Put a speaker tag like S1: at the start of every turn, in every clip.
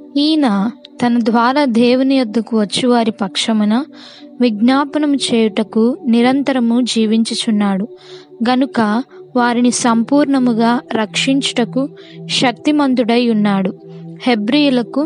S1: ఈయన తన ద్వారా దేవుని యొద్దకు వచ్చు వారి పక్షమున విజ్ఞాపనము చేయుటకు నిరంతరము జీవించుచున్నాడు గనుక వారిని సంపూర్ణముగా రక్షించుటకు శక్తిమంతుడై ఉన్నాడు హెబ్రియులకు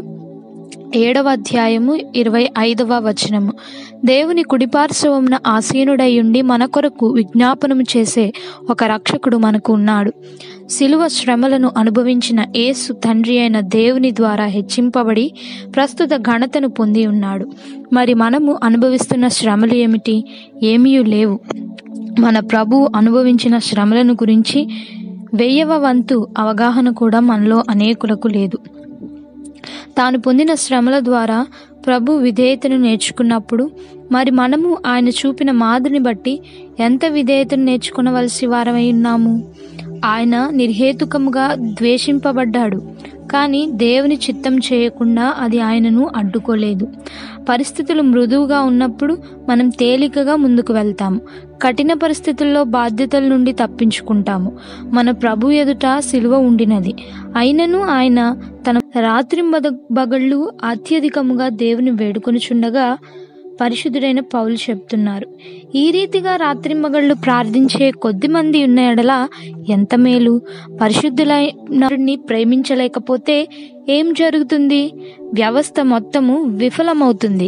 S1: ఏడవ అధ్యాయము ఇరవై ఐదవ వచనము దేవుని కుడిపార్శ్వమున ఆసీనుడై ఉండి మన కొరకు విజ్ఞాపనము చేసే ఒక రక్షకుడు మనకు ఉన్నాడు శిలువ శ్రమలను అనుభవించిన యేసు తండ్రి అయిన దేవుని ద్వారా హెచ్చింపబడి ప్రస్తుత ఘనతను పొంది ఉన్నాడు మరి మనము అనుభవిస్తున్న శ్రమలు ఏమిటి ఏమీ లేవు మన ప్రభు అనుభవించిన శ్రమలను గురించి వెయ్యవ వంతు అవగాహన కూడా మనలో అనేకులకు లేదు తాను పొందిన శ్రమల ద్వారా ప్రభు విధేయతను నేర్చుకున్నప్పుడు మరి మనము ఆయన చూపిన మాదిరిని బట్టి ఎంత విధేయతను నేర్చుకునవలసి వారమై ఉన్నాము ఆయన నిర్హేతుకముగా ద్వేషింపబడ్డాడు కానీ దేవుని చిత్తం చేయకుండా అది ఆయనను అడ్డుకోలేదు పరిస్థితులు మృదువుగా ఉన్నప్పుడు మనం తేలికగా ముందుకు వెళ్తాము కఠిన పరిస్థితుల్లో బాధ్యతల నుండి తప్పించుకుంటాము మన ప్రభు ఎదుట సిలువ ఉండినది అయినను ఆయన తన రాత్రి బగళ్ళు అత్యధికముగా దేవుని వేడుకొనుచుండగా పరిశుద్ధుడైన పౌలు చెప్తున్నారు ఈ రీతిగా రాత్రింబగళ్ళు ప్రార్థించే కొద్ది మంది ఉన్న ఎడల ఎంత మేలు పరిశుద్ధులైనని ప్రేమించలేకపోతే ఏం జరుగుతుంది వ్యవస్థ మొత్తము విఫలమవుతుంది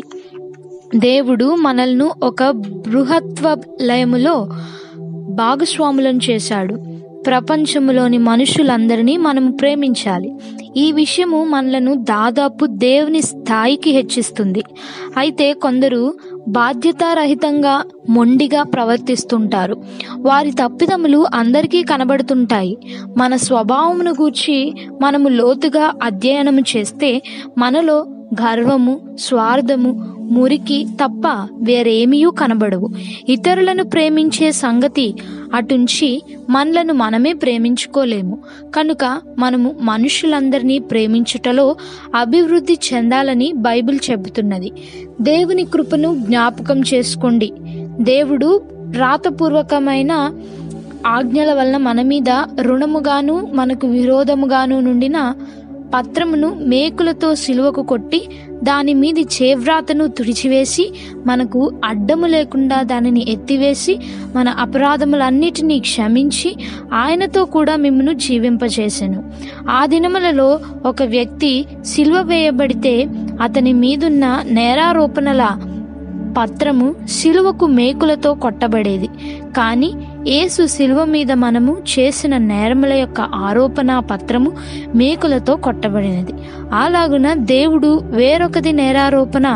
S1: దేవుడు మనల్ని ఒక బృహత్వ లయములో భాగస్వాములను చేశాడు ప్రపంచములోని మనుషులందరినీ మనం ప్రేమించాలి ఈ విషయము మనలను దాదాపు దేవుని స్థాయికి హెచ్చిస్తుంది అయితే కొందరు బాధ్యతారహితంగా మొండిగా ప్రవర్తిస్తుంటారు వారి తప్పిదములు అందరికీ కనబడుతుంటాయి మన స్వభావమును గూర్చి మనము లోతుగా అధ్యయనము చేస్తే మనలో గర్వము స్వార్థము మురికి తప్ప వేరేమీ కనబడవు ఇతరులను ప్రేమించే సంగతి అటుంచి మనలను మనమే ప్రేమించుకోలేము కనుక మనము మనుషులందరినీ ప్రేమించుటలో అభివృద్ధి చెందాలని బైబిల్ చెబుతున్నది దేవుని కృపను జ్ఞాపకం చేసుకోండి దేవుడు రాతపూర్వకమైన ఆజ్ఞల వలన మన మీద రుణముగాను మనకు విరోధముగాను నుండిన పత్రమును మేకులతో సిలువకు కొట్టి దాని మీది చేవ్రాతను తుడిచివేసి మనకు అడ్డము లేకుండా దానిని ఎత్తివేసి మన అపరాధములన్నిటినీ క్షమించి ఆయనతో కూడా మిమ్మను జీవింపచేసెను ఆ దినములలో ఒక వ్యక్తి సిలువ వేయబడితే అతని మీదున్న నేరారోపణల పత్రము సిలువకు మేకులతో కొట్టబడేది కానీ యేసు శిలువ మీద మనము చేసిన నేరముల యొక్క ఆరోపణ పత్రము మేకులతో కొట్టబడినది అలాగున దేవుడు వేరొకది నేరారోపణ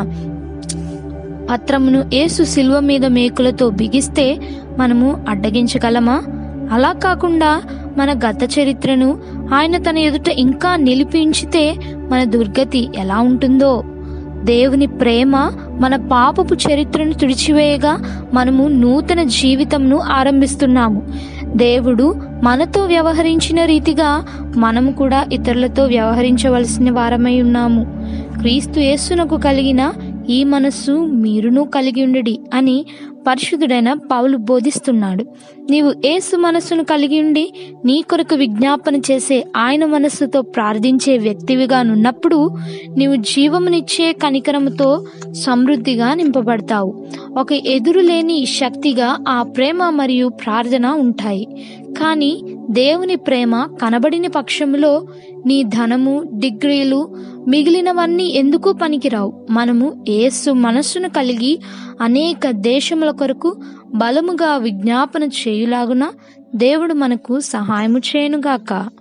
S1: పత్రమును యేసు శిలువ మీద మేకులతో బిగిస్తే మనము అడ్డగించగలమా అలా కాకుండా మన గత చరిత్రను ఆయన తన ఎదుట ఇంకా నిలిపించితే మన దుర్గతి ఎలా ఉంటుందో దేవుని ప్రేమ మన పాపపు చరిత్రను తుడిచివేయగా మనము నూతన జీవితంను ఆరంభిస్తున్నాము దేవుడు మనతో వ్యవహరించిన రీతిగా మనము కూడా ఇతరులతో వ్యవహరించవలసిన వారమై ఉన్నాము క్రీస్తు యేసునకు కలిగిన ఈ మనస్సు మీరును కలిగి ఉండడి అని పరిశుద్ధుడైన పౌలు బోధిస్తున్నాడు నీవు ఏసు మనస్సును కలిగి ఉండి నీ కొరకు విజ్ఞాపన చేసే ఆయన మనస్సుతో ప్రార్థించే వ్యక్తివిగా నున్నప్పుడు నీవు జీవమునిచ్చే కనికరముతో సమృద్ధిగా నింపబడతావు ఒక ఎదురులేని శక్తిగా ఆ ప్రేమ మరియు ప్రార్థన ఉంటాయి కానీ దేవుని ప్రేమ కనబడిన పక్షములో నీ ధనము డిగ్రీలు మిగిలినవన్నీ ఎందుకు పనికిరావు మనము ఏసు మనస్సును కలిగి అనేక దేశముల కొరకు బలముగా విజ్ఞాపన చేయులాగున దేవుడు మనకు సహాయము చేయనుగాక